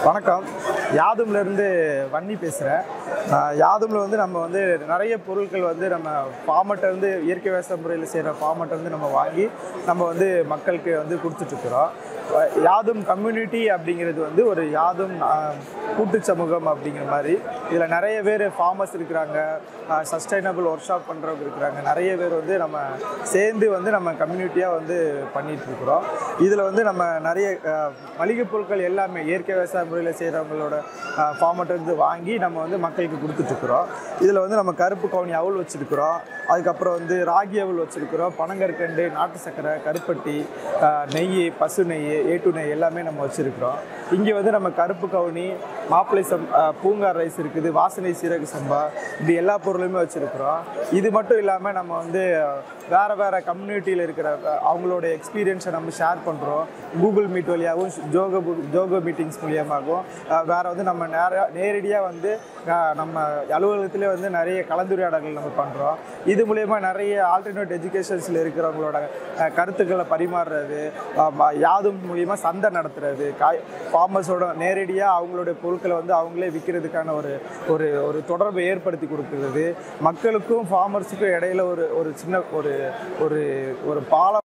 வணக்கம் யாதும்லேருந்து வன்னி பேசுகிறேன் யாதுமில் வந்து நம்ம வந்து நிறைய பொருட்கள் வந்து நம்ம farmerட்ட இருந்து இயற்கை விவசாய முறையில் செய்கிற farmerட்ட இருந்து நம்ம வாங்கி நம்ம வந்து மக்களுக்கு வந்து கொடுத்துட்ருக்குறோம் யாதும் கம்யூனிட்டி அப்படிங்கிறது வந்து ஒரு யாதும் ஆஹ், கூட்டு சமூகம் அப்படிங்கிற மாதிரி இதில் நிறைய பேர் ஃபார்மர்ஸ் இருக்கிறாங்க சஸ்டைனபிள் ஒர்க் ஷாப் பண்ணுறவங்க இருக்கிறாங்க நிறைய பேர் வந்து நம்ம சேர்ந்து வந்து நம்ம கம்யூனிட்டியாக வந்து பண்ணிட்டு இருக்கிறோம் இதில் வந்து நம்ம நிறைய ஆஹ், மளிகை பொருட்கள் எல்லாமே இயற்கை விவசாய முறையில் செய்கிறவங்களோட ஃபார்மர்ட்ட இருந்து வாங்கி நம்ம வந்து மக்களுக்கு கொடுத்துட்ருக்குறோம் இதில் வந்து நம்ம கருப்பு கவுனி அவுள் வச்சுருக்குறோம் அதுக்கப்புறம் வந்து ராகி அவுள் வச்சுருக்குறோம் பனங்கற்கண்டு நாட்டு சர்க்கரை கருப்பட்டி ஆஹ், நெய் பசு நெய் ஏட்டு நெய் எல்லாமே நம்ம வச்சுருக்குறோம் இங்கே வந்து நம்ம கருப்பு கவுனி மாப்பிளை சம் ஆஹ், பூங்கார் ரைஸ் இருக்குது வாசனை சீரக சம்பா இப்படி எல்லா பொருளுமே வச்சுருக்குறோம் இது மட்டும் இல்லாமல் நம்ம வந்து வேறு வேறு கம்யூனிட்டியில் இருக்கிற அஹ், அவங்களோட எக்ஸ்பீரியன்ஸை நம்ம ஷேர் பண்ணுறோம் கூகுள் மீட் வழியாகவும் ஜோகோ பு- ஜோகோ மீட்டிங்ஸ் மூலியமாகவும் அஹ், வேற வந்து நம்ம நேர நேரடியாக வந்து அஹ், நம்ம அலுவலகத்திலே வந்து நிறைய கலந்துரையாடல்கள் நம்ம பண்ணுறோம் இது மூலயமா நிறைய ஆல்டர்னேட் எஜுகேஷன்ஸில் இருக்கிறவங்களோட அஹ், கருத்துக்களை பரிமாறுறது அஹ், ம- யாதும் மூலியமாக சந்தை நடத்துறது காய் ஃபார்மர்ஸோட நேரடியாக அவங்களுடைய பொருட்களை வந்து அவங்களே விற்கிறதுக்கான ஒரு ஒரு ஒரு தொடர்பை ஏற்படுத்தி கொடுக்குறது மக்களுக்கும் ஃபார்மர்ஸுக்கும் இடையில ஒரு ஒரு சின்ன ஒரு ஒரு ஒரு பாலம்